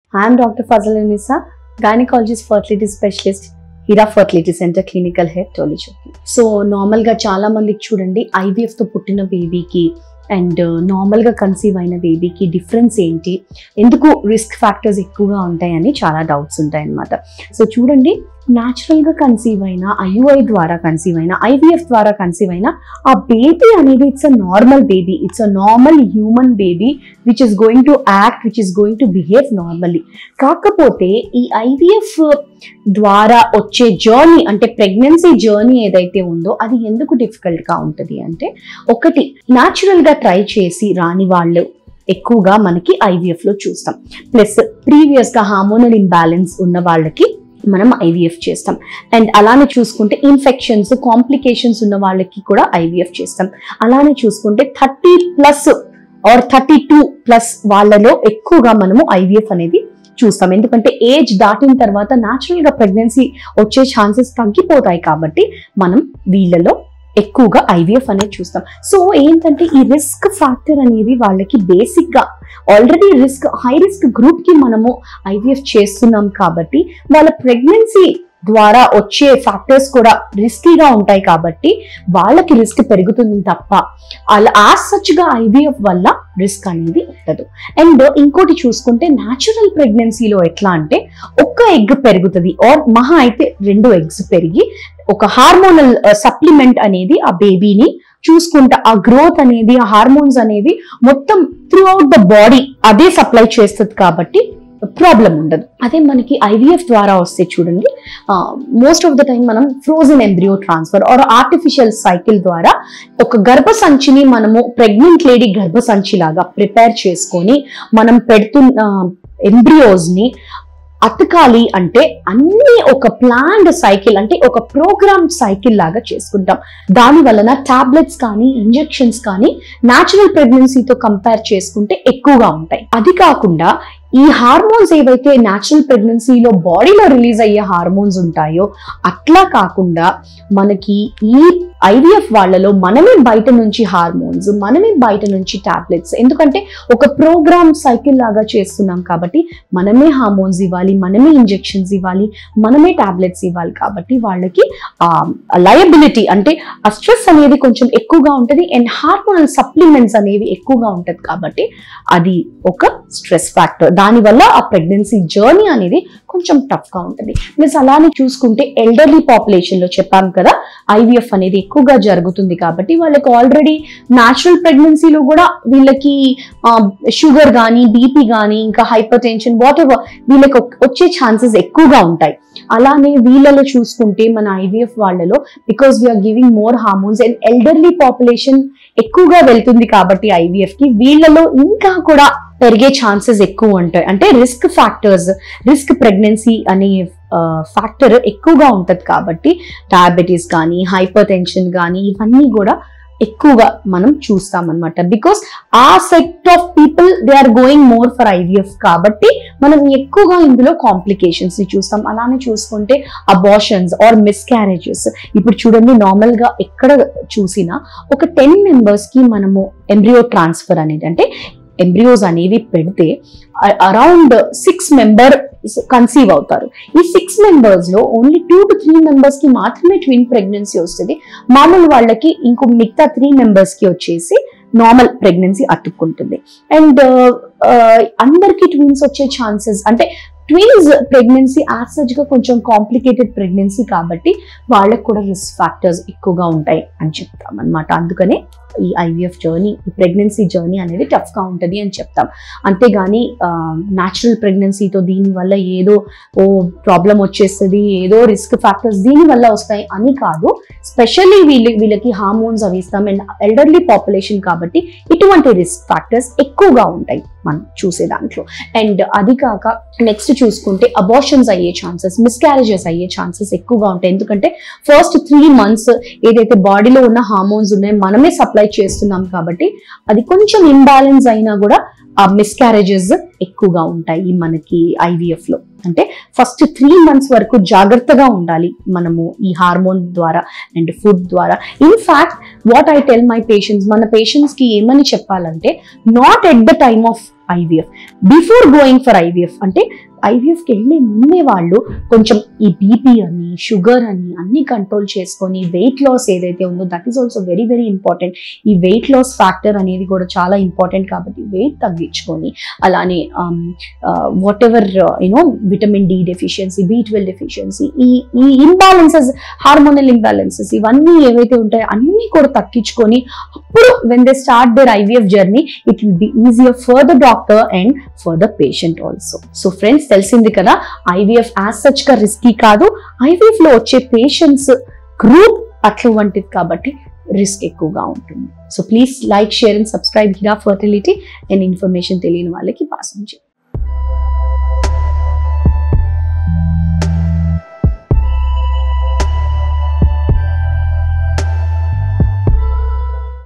I'm doctor Fazal Nisa gynaecologist fertility specialist Hira fertility centre clinical head Tolichowki so నార్మల్గా చాలా మందికి చూడండి IVF తో పుట్టిన బేబీకి అండ్ నార్మల్గా కన్సీవ్ అయిన బేబీకి డిఫరెన్స్ ఏంటి ఎందుకు రిస్క్ ఫ్యాక్టర్స్ ఎక్కువగా ఉంటాయని చాలా డౌట్స్ ఉంటాయి అన్నమాట సో చూడండి న్యాచురల్గా కన్సీవ్ అయిన ఐయుఐ ద్వారా కన్సీవ్ అయిన ఐవీఎఫ్ ద్వారా కన్సీవ్ అయిన ఆ బేబీ అనేది it's a normal baby it's a normal human baby which is going to act which is going to behave normally కాకపోతే ఈ ఐవీఎఫ్ ద్వారా వచ్చే జర్నీ అంటే ప్రెగ్నెన్సీ జర్నీ ఏదైతే ఉందో అది ఎందుకు డిఫికల్ట్గా ఉంటుంది అంటే ఒకటి న్యాచురల్గా ట్రై చేసి రాని వాళ్ళు ఎక్కువగా మనకి IVF లో చూస్తాం ప్లస్ ప్రీవియస్గా హార్మోనల్ ఇంబ్యాలెన్స్ ఉన్న వాళ్ళకి మనం ఐవీఎఫ్ చేస్తాం అండ్ అలానే చూసుకుంటే ఇన్ఫెక్షన్స్ కాంప్లికేషన్స్ ఉన్న వాళ్ళకి కూడా ఐవీఎఫ్ చేస్తాం అలానే చూసుకుంటే thirty plus or thirty two plus వాళ్ళలో ఎక్కువగా మనము ఐవీఎఫ్ అనేది చూస్తాం ఎందుకంటే ఏజ్ దాటిన తర్వాత న్యాచురల్ గా ప్రెగ్నెన్సీ వచ్చే ఛాన్సెస్ తగ్గిపోతాయి కాబట్టి మనం వీళ్ళలో ఎక్కువగా ఐవీఎఫ్ అనేది చూస్తాం సో ఏంటంటే ఈ రిస్క్ ఫ్యాక్టర్ అనేది వాళ్ళకి బేసిక్ గా already risk high risk group కి మనము ఐవీఎఫ్ చేస్తున్నాం కాబట్టి వాళ్ళ ప్రెగ్నెన్సీ ద్వారా వచ్చే ఫ్యాక్టర్స్ కూడా రిస్కీగా ఉంటాయి కాబట్టి వాళ్ళకి రిస్క్ పెరుగుతుంది తప్ప అలా ఆ సచ్గా ఐవీఎఫ్ వల్ల రిస్క్ అనేది ఉండదు అండ్ ఇంకోటి చూసుకుంటే న్యాచురల్ ప్రెగ్నెన్సీలో ఎట్లా అంటే ఒక్క ఎగ్ పెరుగుతుంది ఆర్ మహా అయితే రెండు ఎగ్స్ పెరిగి ఒక హార్మోనల్ సప్లిమెంట్ అనేది ఆ బేబీని చూసుకుంటా ఆ గ్రోత్ అనేది ఆ హార్మోన్స్ అనేవి మొత్తం త్రూ అవుట్ ద బాడీ అదే సప్లై చేస్తుంది కాబట్టి ప్రాబ్లం ఉండదు అదే మనకి ఐవీఎఫ్ ద్వారా వస్తే చూడండి మోస్ట్ ఆఫ్ ద టైం మనం frozen embryo transfer or artificial cycle ద్వారా ఒక గర్భసంచిని మనము ప్రెగ్నెంట్ లేడీ గర్భసంచి లాగా ప్రిపేర్ చేసుకొని మనం పెడుతున్న ఎంబ్రియోస్ ని అతకాలి అంటే అన్ని ఒక ప్లాన్డ్ సైకిల్ అంటే ఒక ప్రోగ్రామ్ సైకిల్ లాగా చేసుకుంటాం దాని వలన టాబ్లెట్స్ కానీ ఇంజెక్షన్స్ కానీ న్యాచురల్ ప్రెగ్నెన్సీతో కంపేర్ చేసుకుంటే ఎక్కువగా ఉంటాయి అది కాకుండా ఈ హార్మోన్స్ ఏవైతే న్యాచురల్ ప్రెగ్నెన్సీలో బాడీలో రిలీజ్ అయ్యే హార్మోన్స్ ఉంటాయో అట్లా కాకుండా మనకి ఈ ఐవీఎఫ్ వాళ్ళలో మనమే బయట నుంచి హార్మోన్స్ మనమే బయట నుంచి టాబ్లెట్స్ ఎందుకంటే ఒక ప్రోగ్రామ్ సైకిల్ లాగా చేస్తున్నాం కాబట్టి మనమే హార్మోన్స్ ఇవ్వాలి మనమే ఇంజెక్షన్స్ ఇవ్వాలి మనమే టాబ్లెట్స్ ఇవ్వాలి కాబట్టి వాళ్ళకి లయబిలిటీ అంటే ఆ స్ట్రెస్ అనేది కొంచెం ఎక్కువగా ఉంటుంది అండ్ హార్మోనల్ సప్లిమెంట్స్ అనేవి ఎక్కువగా ఉంటుంది కాబట్టి అది ఒక స్ట్రెస్ ఫ్యాక్టర్ దానివల్ల ఆ ప్రెగ్నెన్సీ జర్నీ అనేది కొంచెం టఫ్ గా ఉంటుంది ప్లస్ అలానే చూసుకుంటే ఎల్డర్లీ పాపులేషన్ లో చెప్పాను కదా ఐవీఎఫ్ అనేది ఎక్కువగా జరుగుతుంది కాబట్టి వాళ్ళకి ఆల్రెడీ న్యాచురల్ ప్రెగ్నెన్సీలో కూడా వీళ్ళకి షుగర్ కానీ బీపీ కానీ ఇంకా హైపర్ టెన్షన్ వాట్ ఎవర్ వీళ్ళకి వచ్చే ఛాన్సెస్ ఎక్కువగా ఉంటాయి అలానే వీళ్ళలో చూసుకుంటే మన ఐవీఎఫ్ వాళ్ళలో because we're giving more hormones and elderly population ఎక్కువగా వెళ్తుంది కాబట్టి ఐవీఎఫ్ కి వీళ్ళలో ఇంకా కూడా పెరిగే ఛాన్సెస్ ఎక్కువ ఉంటాయి అంటే రిస్క్ ఫ్యాక్టర్స్ రిస్క్ ప్రెగ్నెన్సీ అనే ఫ్యాక్టర్ ఎక్కువగా ఉంటుంది కాబట్టి డయాబెటీస్ కానీ హైపర్ టెన్షన్ కానీ ఇవన్నీ కూడా ఎక్కువగా మనం చూస్తాం అనమాట బికాస్ ఆ set of people they are going more for IVF కాబట్టి మనం ఎక్కువగా ఇందులో కాంప్లికేషన్స్ ని చూస్తాం అలానే చూసుకుంటే అబార్షన్స్ ఆర్ మిస్క్యారేజెస్ ఇప్పుడు చూడండి నార్మల్ గా ఎక్కడ చూసినా ఒక టెన్ మెంబర్స్ కి మనము ఎంబ్రియో ట్రాన్స్ఫర్ అనేది అంటే ఎంబ్రియోస్ అనేవి పెడితే అరౌండ్ సిక్స్ మెంబర్ కన్సీవ్ అవుతారు ఈ సిక్స్ మెంబర్స్ లో only two to three members కి మాత్రమే ట్విన్ ప్రెగ్నెన్సీ వస్తుంది మామూలు వాళ్ళకి ఇంకో మిగతా త్రీ మెంబర్స్ కి వచ్చేసి నార్మల్ ప్రెగ్నెన్సీ అతుక్కుంటుంది అండ్ అందరికి ట్విన్స్ వచ్చే ఛాన్సెస్ అంటే ట్విన్స్ ప్రెగ్నెన్సీ యాజ్ గా కొంచెం కాంప్లికేటెడ్ ప్రెగ్నెన్సీ కాబట్టి వాళ్ళకు కూడా రిస్క్ ఫ్యాక్టర్స్ ఎక్కువగా ఉంటాయి అని చెప్తాం అనమాట అందుకనే ఈ ఐవీఎఫ్ జర్నీ ఈ ప్రెగ్నెన్సీ జర్నీ అనేది టఫ్ గా ఉంటుంది అని చెప్తాం అంతేగాని న్యాచురల్ ప్రెగ్నెన్సీతో దీనివల్ల ఏదో ఓ ప్రాబ్లం వచ్చేస్తుంది ఏదో రిస్క్ ఫ్యాక్టర్స్ దీని వల్ల వస్తాయి అని కాదు స్పెషల్లీ వీళ్ళకి వీళ్ళకి హార్మోన్స్ అవి ఇస్తాం అండ్ ఎల్డర్లీ పాపులేషన్ కాబట్టి ఇటువంటి రిస్క్ ఫ్యాక్టర్స్ ఎక్కువగా ఉంటాయి మనం చూసే దాంట్లో అండ్ అది కాక నెక్స్ట్ చూసుకుంటే అబార్షన్స్ అయ్యే ఛాన్సెస్ మిస్క్యారేజెస్ అయ్యే ఛాన్సెస్ ఎక్కువగా ఉంటాయి ఎందుకంటే ఫస్ట్ త్రీ మంత్స్ ఏదైతే బాడీలో ఉన్న హార్మోన్స్ ఉన్నాయో మనమే సప్లై చేస్తున్నాం కాబట్టి అది కొంచెం ఇంబ్యాలెన్స్ అయినా కూడా ఆ మిస్క్యారేజెస్ ఎక్కువగా ఉంటాయి మనకి ఐవీఎఫ్ లో అంటే ఫస్ట్ త్రీ మంత్స్ వరకు జాగ్రత్తగా ఉండాలి మనము ఈ హార్మోన్ ద్వారా అండ్ ఫుడ్ ద్వారా in fact what I tell my patients మన పేషెంట్స్ కి ఏమని చెప్పాలంటే not at the time of IVF before going for IVF అంటే ఐవీఎఫ్కి వెళ్ళే ముందే వాళ్ళు కొంచెం ఈ బీపీ అని షుగర్ అని అన్ని కంట్రోల్ చేసుకొని వెయిట్ లాస్ ఏదైతే ఉందో that is also very very important ఈ వెయిట్ లాస్ ఫ్యాక్టర్ అనేది కూడా చాలా ఇంపార్టెంట్ కాబట్టి వెయిట్ తగ్గించుకొని అలానే whatever you know vitamin D deficiency B twelve deficiency ఈ ఈ ఇంబ్యాలెన్సెస్ హార్మోనల్ ఇంబ్యాలెన్సెస్ ఇవన్నీ ఏవైతే ఉంటాయో అన్నీ కూడా తగ్గించుకొని అప్పుడు when they start their IVF journey it will be easier for the doctor and for the patient also so friends తెలిసింది కదా ఐవీఎఫ్ యాజ్ సచ్ గా రిస్కీ కాదు ఐవీఎఫ్ లో వచ్చే పేషెంట్స్ గ్రూప్ అటువంటిది కాబట్టి రిస్క్ ఎక్కువగా ఉంటుంది so please like share and subscribe Hira fertility and information తెలియని వాళ్ళకి పాస్ చేయండి